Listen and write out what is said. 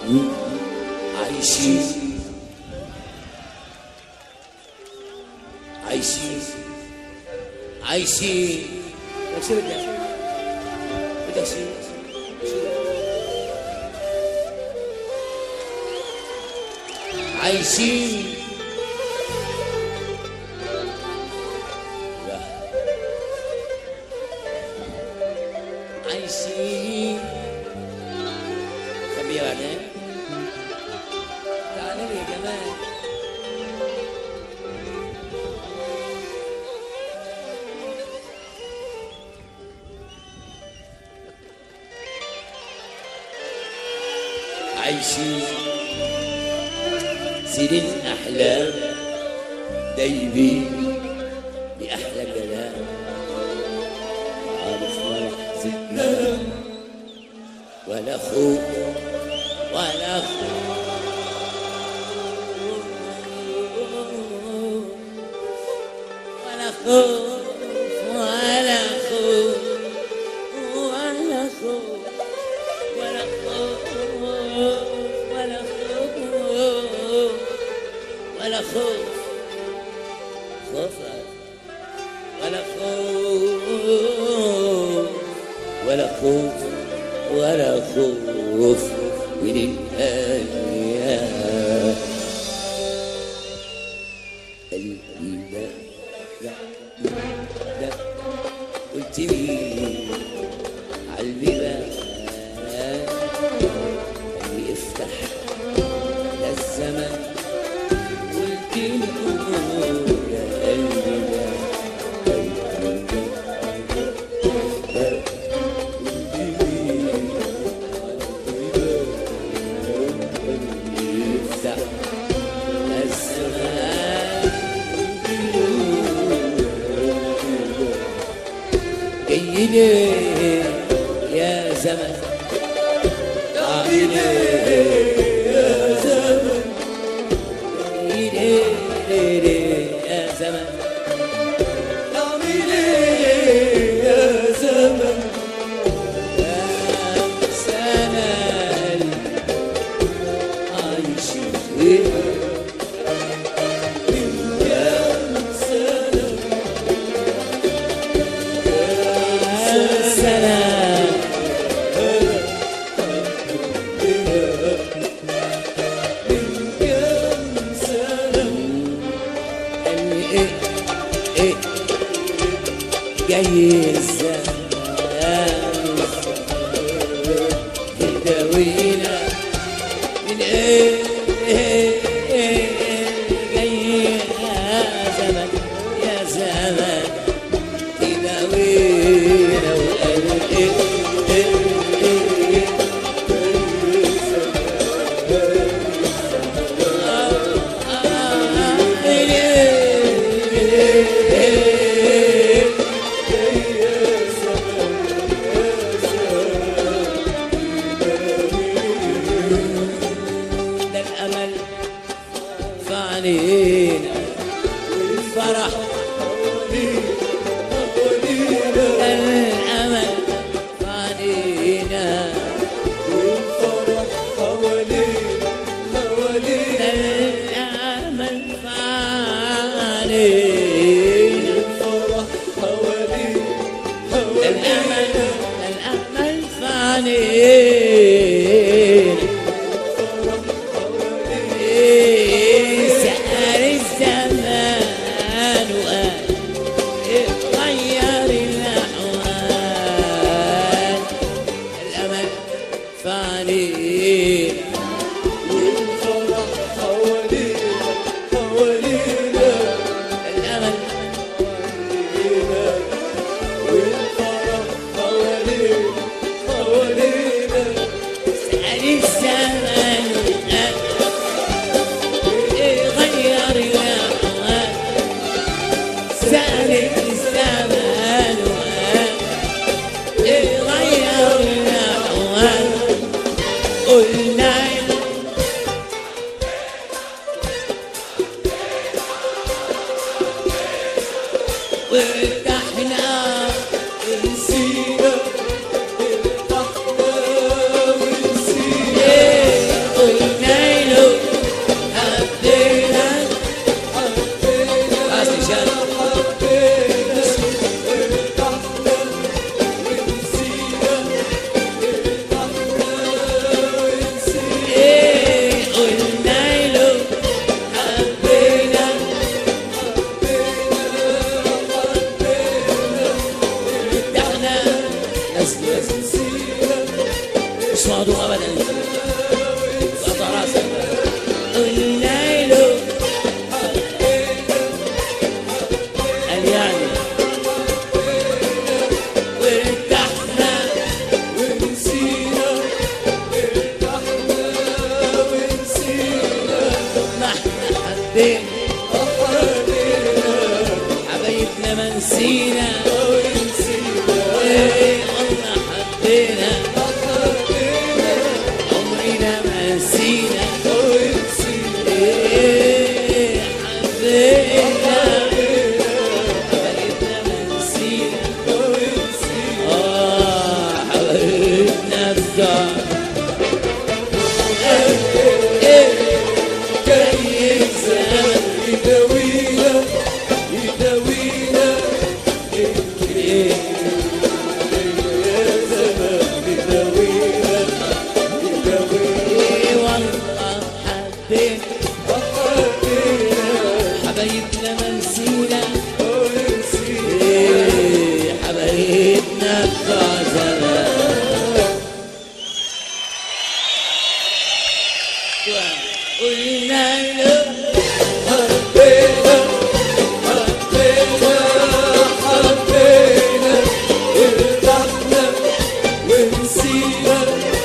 عايشين عايشين عايشين لك شو بدك بدك شيء عايشين لا. عايشين خبيها بعدين تعالوا لي يا جمال عايشين سنين أحلام دايبين بأحلى كلام عارف ولا زدنا ولا خوف ولا خوف ولا خوف ولا خوف ولا خوف ولا خوف ولا خوف ولا خوف خوف ولا خوف ولا خوف ولا خوف من الأيام لا لا لا قلت لي عالبيبان اللي افتح للزمن قلت له يا قلبي لا يفتح الزمان جاي ليه يا زمن جاي ليه يا زمن جاي ليه يا زمن جاي ليه يا زمن يا سنة عايشين يا سنة سلام ايه ايه جاي الزمان يداوينا من ايه إيه إيه جاي يا زمن يا زمن تداوينا وقال ايه ايه ايه ده الامل فعنينا والفرح ده الامل فعنينا ده الامل فعنينا ده الامل ده الامل فعنينا إيه سأل الزمان وقال إيه غير الأحوال الأمل فاني الأمل سأل الزمان وقال إيه غير الأحوال سأل الزمان وقال إيه غير الأحوال قلنا وارتحنا نسينا ارتحنا ونسينا مش موضوع ابدا قطع راسك قلنا له قال يعني وارتحنا ونسينا ارتحنا ونسينا ما احنا حبينا أحرقنا حبايبنا ما نسينا ونسينا ايه والله حبينا أحرقنا عمرنا ما نسينا ونسينا ايه حبينا حبايبنا ما نسينا ونسينا اه حبايبنا الدار ايه جاي الزمن يداوينا يداوينا ايه يا زمان يداوينا يداوينا ايه والله حبينا أحرقنا حبايبنا ما نسينا ونسينا ايه حبايبنا بتوع زمان قلنا له حبينا حبينا حبينا ارتحنا ونسينا